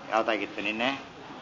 ಯಾವ್ದಾಗಿತ್ತು ನಿನ್ನೆ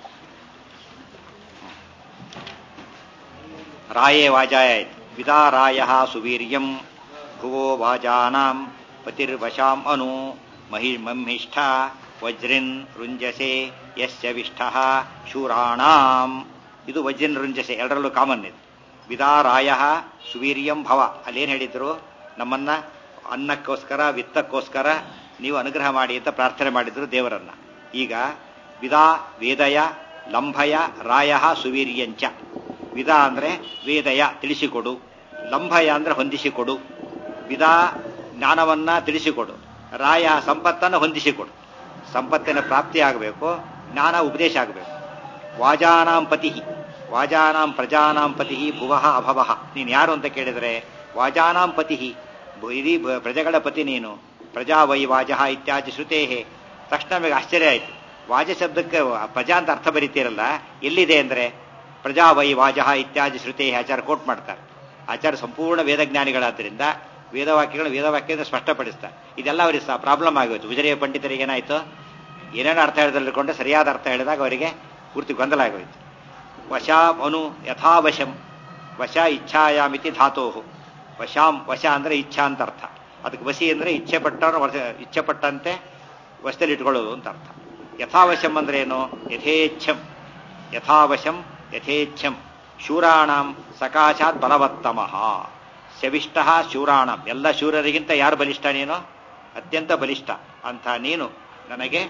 ರಾಯೇ ವಾಜಾಯ ಆಯ್ತು ವಿದಾರಾಯ ಸುವೀರ್ಯಂ ಭುವೋ ವಾಜಾನಾಂ ಪತಿರ್ವಶಾಂ ಅನು ಮಹಿ ಮಮ್ಮಿಷ್ಠ ವಜ್ರಿನ್ ರುಂಜಸೆ ಯಸ್ಯ ವಿಷ್ಠ ಶೂರಾಣಾಂ ಇದು ವಜ್ರಿನ್ ರುಂಜಸೆ ಎರಡರಲ್ಲೂ ಕಾಮನ್ ಇದು ವಿದಾರಾಯ ಸುವೀರ್ಯಂ ಭವ ಅಲ್ಲೇನು ಹೇಳಿದ್ರು ನಮ್ಮನ್ನ ಅನ್ನಕ್ಕೋಸ್ಕರ ವಿತ್ತಕ್ಕೋಸ್ಕರ ನೀವು ಅನುಗ್ರಹ ಮಾಡಿ ಅಂತ ಪ್ರಾರ್ಥನೆ ಮಾಡಿದ್ರು ದೇವರನ್ನ ಈಗ ವಿದಾ ವೇದಯ ಲಂಭಯ ರಾಯ ಸುವೀರ್ಯಂಚ ವಿದ ಅಂದ್ರೆ ವೇದಯ ತಿಳಿಸಿಕೊಡು ಲಂಭಯ ಅಂದ್ರೆ ಹೊಂದಿಸಿಕೊಡು ವಿದಾ ಜ್ಞಾನವನ್ನ ತಿಳಿಸಿಕೊಡು ರಾಯ ಸಂಪತ್ತನ್ನು ಹೊಂದಿಸಿಕೊಡು ಸಂಪತ್ತಿನ ಪ್ರಾಪ್ತಿ ಆಗಬೇಕು ಜ್ಞಾನ ಉಪದೇಶ ಆಗಬೇಕು ವಾಜಾನಾಂ ಪತಿ ವಾಜಾನಾಂ ಪ್ರಜಾನಾಂ ಪತಿ ಭುವಃ ಅಭವಃ ನೀನು ಯಾರು ಅಂತ ಕೇಳಿದರೆ ವಾಜಾನಾಂ ಪತಿ ಇಡೀ ಬ- ಪ್ರಜೆಗಳ ಪತಿ ನೀನು ಪ್ರಜಾ ವೈ ವಾಜಃ ಇತ್ಯಾದಿ ಶ್ರುತೇ ತಕ್ಷಣ ನಮಗೆ ಆಶ್ಚರ್ಯ ಆಯಿತು ವಾಜ ಶಬ್ದಕ್ಕೆ ಪ್ರಜಾ ಅಂತ ಅರ್ಥ ಬರೀತೀರಲ್ಲ ಎಲ್ಲಿದೆ ಅಂದರೆ ಪ್ರಜಾ ವೈ ವಾಜಃ ಇತ್ಯಾದಿ ಶ್ರುತೇ ಆಚಾರ ಕೋಟ್ ಮಾಡ್ತಾರೆ ಆಚಾರ ಸಂಪೂರ್ಣ ವೇದಜ್ಞಾನಿಗಳಾದ್ದರಿಂದ ವೇದವಾಕ್ಯಗಳು ವೇದವಾಕ್ಯದಿಂದ ಸ್ಪಷ್ಟಪಡಿಸ್ತಾರೆ ಇದೆಲ್ಲ ಅವರಿಗೆ ಸಹ ಪ್ರಾಬ್ಲಮ್ ಆಗೋಯ್ತು ವಿಜಯ ಪಂಡಿತರಿಗೆ ಏನಾಯಿತು ಏನೇನು ಅರ್ಥ ಹೇಳಿದ್ರೆ ಸರಿಯಾದ ಅರ್ಥ ಹೇಳಿದಾಗ ಅವರಿಗೆ ಪೂರ್ತಿ ಗೊಂದಲ ಆಗೋಯ್ತು ವಶಾಂ ಅನು ಯಥಾವಶಂ ವಶ ಇಚ್ಛಾಯಾಮಿತಿ ಧಾತೋ ವಶಾಂ ವಶ ಅಂದರೆ ಇಚ್ಛಾ ಅಂತ ಅರ್ಥ ಅದಕ್ಕೆ ವಸಿ ಅಂದರೆ ಇಚ್ಛೆ ಪಟ್ಟವನು ವಶ ಇಚ್ಛೆ ಪಟ್ಟಂತೆ ವಶದಲ್ಲಿ ಇಟ್ಕೊಳ್ಳೋದು ಅಂತ ಅರ್ಥ ಯಥಾವಶಂ ಅಂದ್ರೆ ಏನು ಯಥೇಚ್ಛಂ ಯಥಾವಶಂ ಯಥೇಚ್ಛಂ ಶೂರಾಣಂ ಸಕಾಶಾತ್ ಬಲವತ್ತಮಃ ಶವಿಷ್ಟ ಶೂರಾಣಂ ಎಲ್ಲ ಶೂರರಿಗಿಂತ ಯಾರು ಬಲಿಷ್ಠ ನೀನು ಅತ್ಯಂತ ಬಲಿಷ್ಠ ಅಂತ ನೀನು ನನಗೆ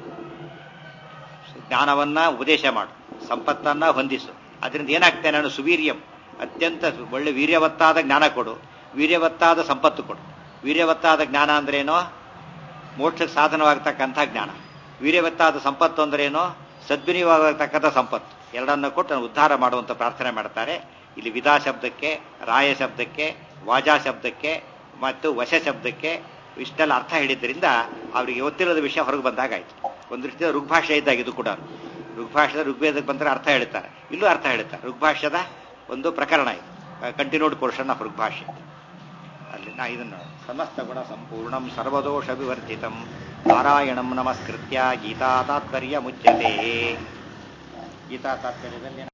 ಜ್ಞಾನವನ್ನ ಉಪದೇಶ ಮಾಡು ಸಂಪತ್ತನ್ನ ಹೊಂದಿಸು ಅದರಿಂದ ಏನಾಗ್ತೇನೆ ನಾನು ಸುವೀರ್ಯಂ ಅತ್ಯಂತ ಒಳ್ಳೆ ವೀರ್ಯವತ್ತಾದ ಜ್ಞಾನ ಕೊಡು ವೀರ್ಯವತ್ತಾದ ಸಂಪತ್ತು ಕೊಡು ವೀರ್ಯವತ್ತಾದ ಜ್ಞಾನ ಅಂದ್ರೇನೋ ಮೋಕ್ಷಕ್ಕೆ ಸಾಧನವಾಗತಕ್ಕಂಥ ಜ್ಞಾನ ವೀರ್ಯವತ್ತಾದ ಸಂಪತ್ತು ಅಂದ್ರೇನೋ ಸದ್ವಿನಿಯೋಗತಕ್ಕಂಥ ಸಂಪತ್ತು ಎರಡನ್ನು ಕೊಟ್ಟು ನಾನು ಉದ್ಧಾರ ಮಾಡುವಂತ ಪ್ರಾರ್ಥನೆ ಮಾಡ್ತಾರೆ ಇಲ್ಲಿ ವಿದಾ ಶಬ್ದಕ್ಕೆ ರಾಯ ಶಬ್ದಕ್ಕೆ ವಾಜಾ ಶಬ್ದಕ್ಕೆ ಮತ್ತು ವಶ ಶಬ್ದಕ್ಕೆ ಇಷ್ಟೆಲ್ಲ ಅರ್ಥ ಹೇಳಿದ್ರಿಂದ ಅವರಿಗೆ ಗೊತ್ತಿರೋದ ವಿಷಯ ಹೊರಗೆ ಬಂದಾಗಾಯ್ತು ಒಂದು ದೃಷ್ಟಿಯ ಋಗ್ಭಾಷೆ ಇದ್ದಾಗ ಇದು ಕೂಡ ಋಗ್ಭಾಷದ ಋಗ್ವೇದಕ್ಕೆ ಬಂದರೆ ಅರ್ಥ ಹೇಳ್ತಾರೆ ಇಲ್ಲೂ ಅರ್ಥ ಹೇಳ್ತಾರೆ ಋಗ್ಭಾಷ್ಯದ ಒಂದು ಪ್ರಕರಣ ಇದು ಕಂಟಿನ್ಯೂಡ್ ಪೋರ್ಷನ್ ಆಫ್ ಋಗ್ಭಾಷ್ಯ ಅಲ್ಲಿ ನಾ ಇದನ್ನು ಸಮಸ್ತ ಗುಣ ಸಂಪೂರ್ಣಂ ಸರ್ವದೋಷ ವಿವರ್ಜಿತಂ ನಾರಾಯಣಂ ನಮಸ್ಕೃತ್ಯ ಗೀತಾ ತಾತ್ಪರ್ಯ ಮುಚ್ಯತೆ ಗೀತಾ ತಾತ್ಪರ್ಯದಲ್ಲಿ